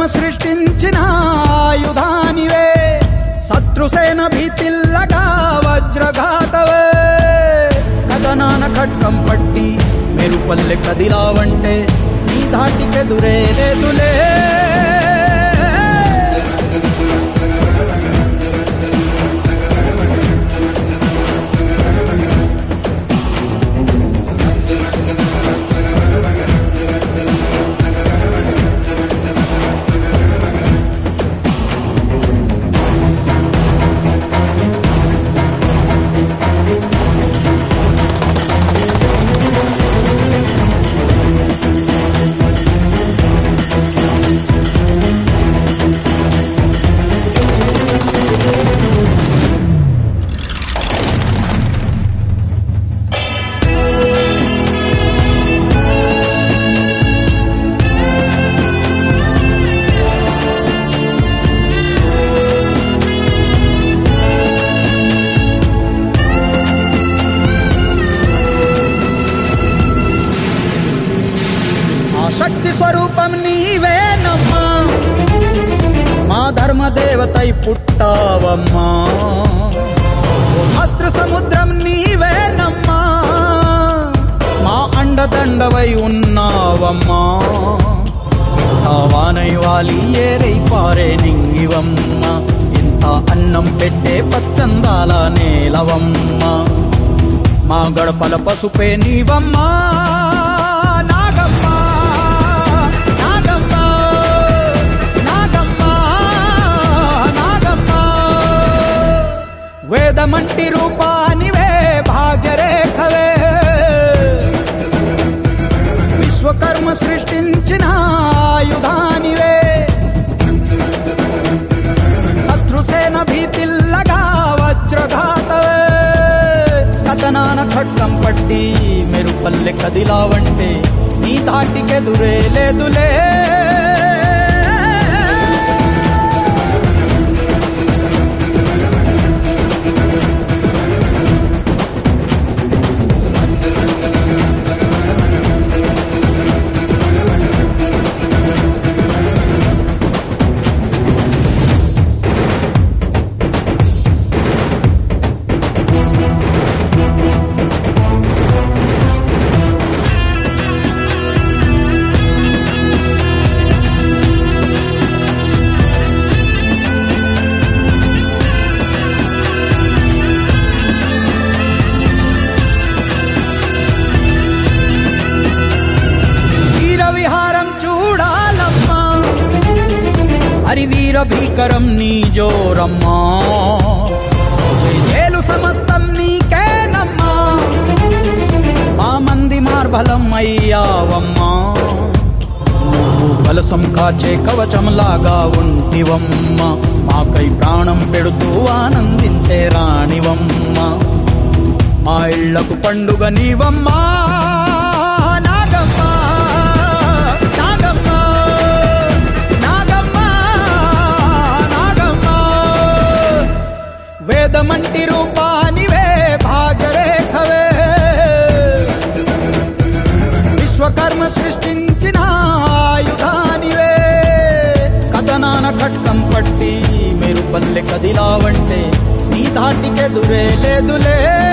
సృష్టించిన ఆయుధానివే శత్రుసేన భీతిల్లగా వజ్రఘాతవే కథనాన ఖడ్గం పట్టి మెరుపల్లె కదిలావంటే నీ ధాటికెదురే లేదులే ఆ శక్తి స్వరూపం నీవేనమ్మా మా ధర్మ దేవతై పుట్టావమ్మా ఓ అస్త్ర సముద్రం నీవేనమ్మా మా అండదండవై ఉన్నావమ్మా వానై వాలి ఏరై పారే నింగివమ్మ ఇంత అన్నం పెట్టే పచ్చందాల నేలవమ్మ మా గడపల పసుపే నీవమ్మా నాగమ్మ నాగమ్మ నాగమ్మ నాగమ్మ వేదమంటి రూపానివే భాగ్యరేఖవే విశ్వకర్మ సృష్టించిన ఆయుధానివే శత్రుసేన భీతిల్లగా వజ్రఘాతవే కథనాన ఖడ్గం పట్టి మెరుపల్లె కదిలావంటే నీ తాటికెదురే లేదులే వీర విహారం చూడాలమ్మా హరి వీర భీకరం నీ జోరమ్మా జై జేలు సమస్తం నీకేనమ్మా మా మంది మార్బలం అయ్యావమ్మా నువ్వు కలసం కాచే కవచంలాగా ఉంటివమ్మ మాకై ప్రాణం పెడుతూ ఆనందించే రాణివమ్మ మా ఇళ్లకు పండుగ నీవమ్మా నాగమ్మ నాగమ్మ నాగమ్మ నాగమ్మ వేదమంటి రూపానివే భాగరేఖవే విశ్వకర్మ సృష్టించిన ఆయుధానివే కథనాన ఖడ్గం పట్టి మెరుపల్లె కదిలావంటే నీ ధాటికెదురే లేదులే